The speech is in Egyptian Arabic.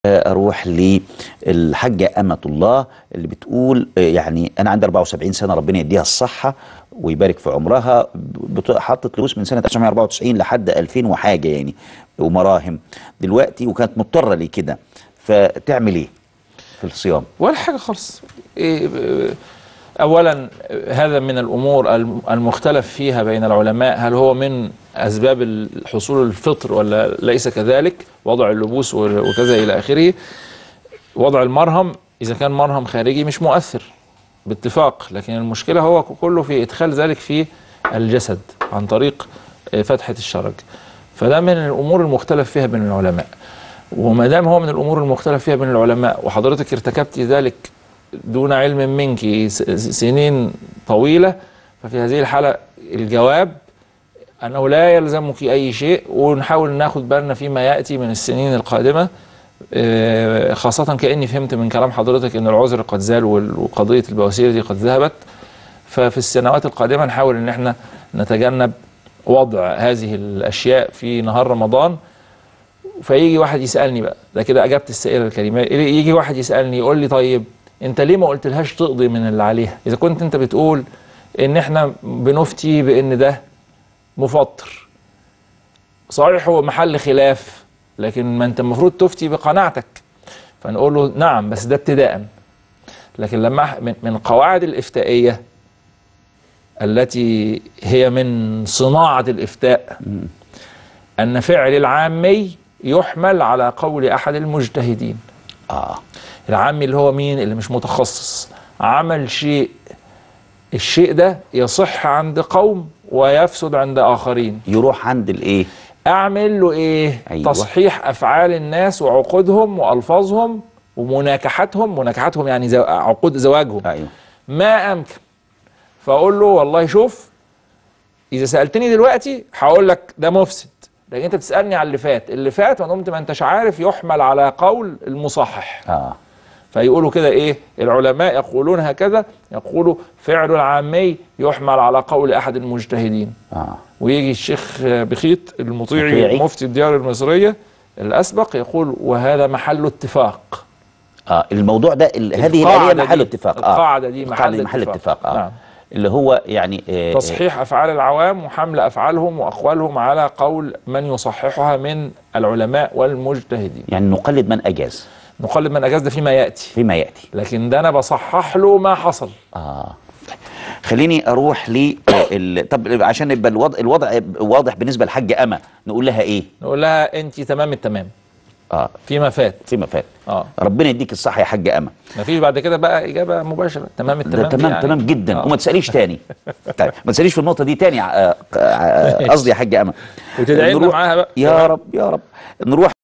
اروح للحاجه امه الله اللي بتقول آه، يعني انا عندي 74 سنه ربنا يديها الصحه ويبارك في عمرها بت- حطت فلوس من سنه 1994 لحد 2000 وحاجه يعني ومراهم دلوقتي وكانت مضطره لكده فتعمل ايه في الصيام؟ ولا حاجة خالص إيه، آه، أولا آه، هذا من الأمور الم- المختلف فيها بين العلماء هل هو من أسباب الحصول الفطر ولا ليس كذلك وضع اللبوس و- وكذا إلى آخره وضع المرهم إذا كان مرهم خارجي مش مؤثر باتفاق لكن المشكلة هو كله في إدخال ذلك في الجسد عن طريق آه، فتحة الشرج فده من الأمور المختلف فيها بين العلماء وما دام هو من الامور المختلف فيها بين العلماء وحضرتك ارتكبت ذلك دون علم منك س- س- سنين طويله ففي هذه الحاله الجواب انه لا يلزمك اي شيء ونحاول ناخد بالنا فيما ياتي من السنين القادمه آه، خاصة كأني فهمت من كلام حضرتك أن العذر قد زال وال- وقضية البواسير دي قد ذهبت ففي السنوات القادمة نحاول أن احنا نتجنب وضع هذه الأشياء في نهار رمضان فيجي واحد يسالني بقى ده كده اجابت السائله الكريمه يجي واحد يسالني يقول لي طيب انت ليه ما قلتلهاش تقضي من اللي عليها اذا كنت انت بتقول ان احنا بنفتي بان ده مفطر صحيح هو محل خلاف لكن ما انت المفروض تفتي بقناعتك فنقول له نعم بس ده ابتداء لكن لما من- من القواعد الافتائيه التي هي من صناعه الافتاء أن فعل العامي يحمل على قول أحد المجتهدين اه العامي اللي هو مين اللي مش متخصص عمل شيء الشيء ده يصح عند قوم ويفسد عند آخرين يروح عند الايه؟ أعمل له إيه أيوة. تصحيح أفعال الناس وعقودهم وألفاظهم ومناكحتهم مناكحتهم يعني زو... عقود زواجهم ايوه ما أمكن فأقول له والله شوف إذا سألتني دلوقتي هقول لك ده مفسد لكن أنت بتسألني على اللي فات اللي فات وأنا قمت ما أنتش عارف يحمل على قول المصحح اه فيقولوا كده إيه العلماء يقولون هكذا يقولوا فعل العامي يحمل على قول أحد المجتهدين اه ويجي الشيخ بخيت المطيعي مطيعي. مفتي الديار المصرية الأسبق يقول وهذا محل اتفاق اه الموضوع ده ال- هذه القاعدة الآلية محل دي- اتفاق اه القاعدة دي القاعدة محل دي محل اتفاق. اتفاق اه نعم. اللي هو يعني آه تصحيح افعال العوام وحمل افعالهم واقوالهم على قول من يصححها من العلماء والمجتهدين يعني نقلد من اجاز نقلد من اجاز ده فيما ياتي فيما ياتي لكن ده انا بصحح له ما حصل اه خليني اروح ل ال... طب عشان يبقى الوضع الوضع واضح بالنسبه للحاجه اما نقول لها ايه؟ نقول لها انت تمام التمام اه فيما فات فيما فات اه ربنا يديك الصحه يا حاجه اما ما فيش بعد كده بقى اجابه مباشره تمام ده التمام دي تمام يعني. تمام جدا آه. وما تساليش تاني طيب ما تساليش في النقطه دي تاني آه، آه، قصدي يا حاجه اما وتدعي لنا نروح- معاها بقى يا رب يا رب نروح